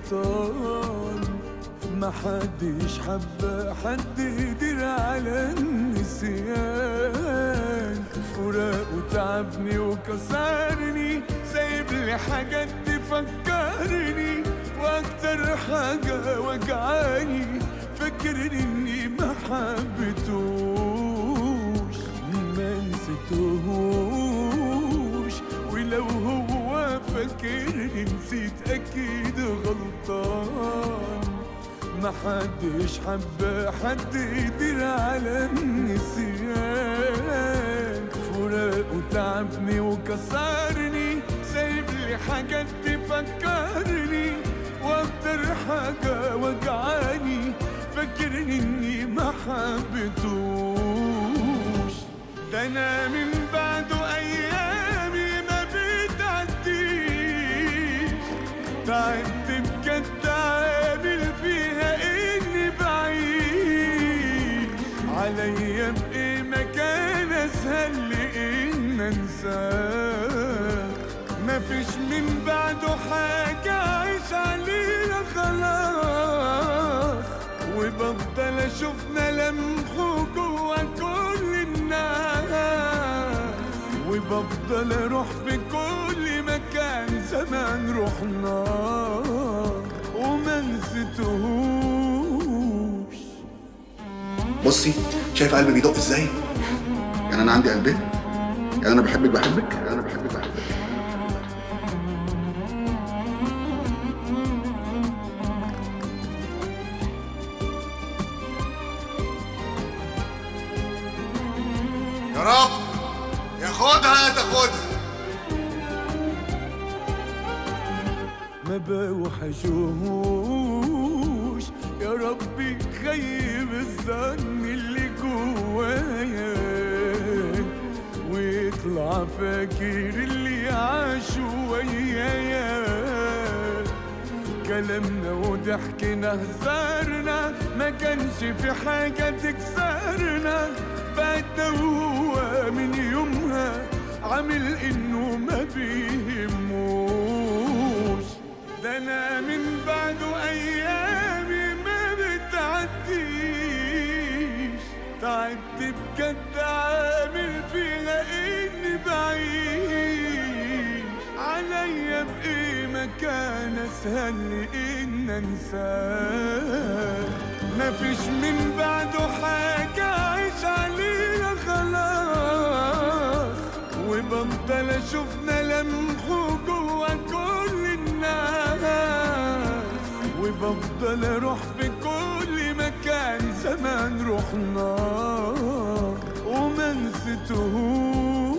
غلطان ما حدش حب حد يدير على النسيان فراقه تعبني وكسرني سايب لي حاجات تفكرني واكتر حاجة وجعاني فاكر اني ما حبيتوش ما نسيتوش ولو هو فاكرني نسيت اكيد غلطان ما حدش حب حد يدير على النسيان فراقه تعبني وكسرني سايب لي حاجات تفكرني واكتر حاجة وجعاني فاكرني اني ما حبيتوش ده انا من بعده ايامي ما بتعديش تعبت بجد عامل فيها اني بعيش عليا بايه مكان اسهل لان انساه مفيش من بعده حاجة عايش عليها خلاص وبفضل اشوف ملامحه جوا كل الناس وبفضل اروح في كل مكان زمان رحنا وما نسيتهوش بصي شايف قلبي بيدق ازاي؟ يعني انا عندي قلبين يعني انا بحبك بحبك يعني انا بحبك بحبك يا رب ياخدها تاخدها ما بوحشوش يا ربي خيب الظن اللي جوايا ويطلع فاكر اللي عاشوا ويايا كلامنا وضحكنا هزارنا ما كانش في حاجة تكسرنا بعدنا وهو من يومها عامل انه ما بيهموش ده انا من بعده ايامي ما بتعديش تعبت بجد عامل فيها اني بعيش عليا بايه مكان اسهل لان انساه مفيش من بعده حاجة عايش عليها خلاص وبفضل اشوف ملامحه جوا كل الناس وبفضل اروح في كل مكان زمان رحنا وما نسيتهوش